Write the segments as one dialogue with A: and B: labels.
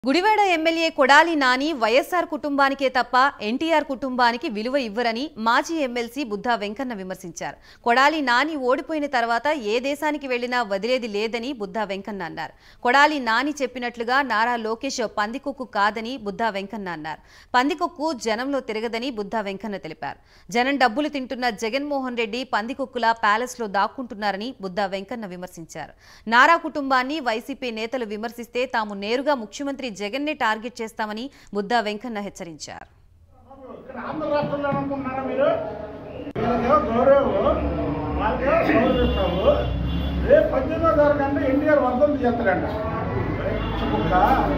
A: Gudivada MLA Kodali Nani YSR కుటుంబానికే తప్ప NTR కుటుంబానికి విలువ ఇవ్వరని మాజీ ఎమ్మెల్సీ బుద్ధా వెంకన్న విమర్శించారు కొడాలి నాని ఓడిపోయిన తర్వాత ఏ దేశానికి వెళ్లినా వదిలేది లేదని బుద్ధా వెంకన్న అన్నారు కొడాలి నాని చెప్పినట్లుగా నారా లోకేష్ పందికొక్కు కాదని బుద్ధా వెంకన్న అన్నారు పందికొక్కు జనంలో తిరగదని బుద్ధా వెంకన్న తెలిపారు జనం డబ్బులు తింటున్న జగన్మోహన్ రెడ్డి పందికొక్కులా ప్యాలెస్లో దాక్కుంటున్నారని బుద్ధా వెంకన్న విమర్శించారు నారా కుటుంబాన్ని వైసీపీ నేతలు విమర్శిస్తే తాము నేరుగా ముఖ్యమంత్రి జగన్నే టార్గెట్ చేస్తామని బుద్ధా వెంకన్న హెచ్చరించారు
B: ఇక్కడ ఆంధ్ర రాష్ట్రంలో అనుకుంటున్నారా మీరు వీళ్ళకేమో గౌరవం వాళ్ళకేమో గౌరవిస్తావు రేపు పద్దెనిమిదో తారీఖు అంటే ఎన్టీఆర్ వర్ధంతి చేస్తాడంట కుక్క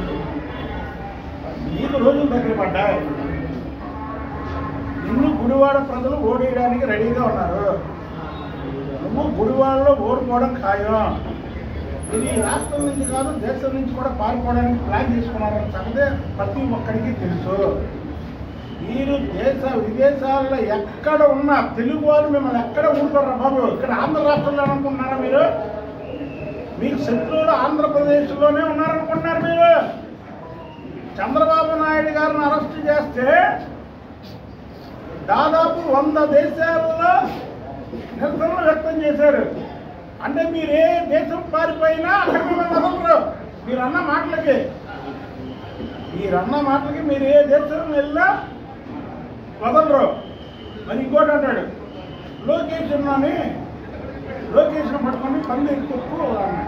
B: నీకు రోజులు దగ్గర పడ్డాయి నిన్ను గుడివాడ ప్రజలు ఓడేయడానికి రెడీగా ఉన్నారు నువ్వు గుడివాడలో ఓడిపోవడం ఖాయం ఇది రాష్ట్రం నుంచి కాదు దేశం నుంచి కూడా పారిపోవడానికి ప్లాన్ చేసుకున్నారని సంగతే ప్రతి ఒక్కరికి తెలుసు మీరు దేశ విదేశాల్లో ఎక్కడ ఉన్నా తెలుగు వాళ్ళు మిమ్మల్ని ఎక్కడ ఊరుకోరా బాబు ఇక్కడ ఆంధ్ర రాష్ట్రంలో అనుకుంటున్నారా మీరు మీకు శత్రువులు ఆంధ్రప్రదేశ్లోనే ఉన్నారనుకుంటున్నారు మీరు చంద్రబాబు నాయుడు గారిని అరెస్ట్ చేస్తే దాదాపు వంద దేశాల్లో నిరసనలు వ్యక్తం చేశారు అంటే మీరు ఏ దేశం పారిపోయినా అక్కడ మిమ్మల్ని వదలరు మీరు అన్న మాటలకి మీరన్న మాటలకి మీరు ఏ దేశం వెళ్ళినా వదలరు మరి ఇంకోటి అంటాడు లోకేష్ ఉన్నాని లోకేష్ను పట్టుకొని పంది కుక్కు అన్నాడు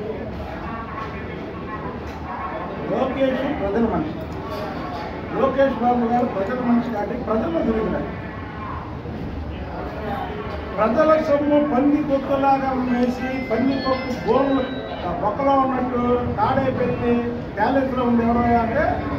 B: లోకేష్ ప్రజల మనిషి లోకేష్ బాబు గారు ప్రజల మనిషి కాబట్టి ప్రజలు తిరిగినాడు ప్రజల సొమ్ము పంది కుక్కలాగా వేసి పంది కుక్కు బోన్లు ఆ బొక్కలో ఉన్నట్టు తాడేపల్లి ప్యాలెస్లో ఉంది ఎవరో అంటే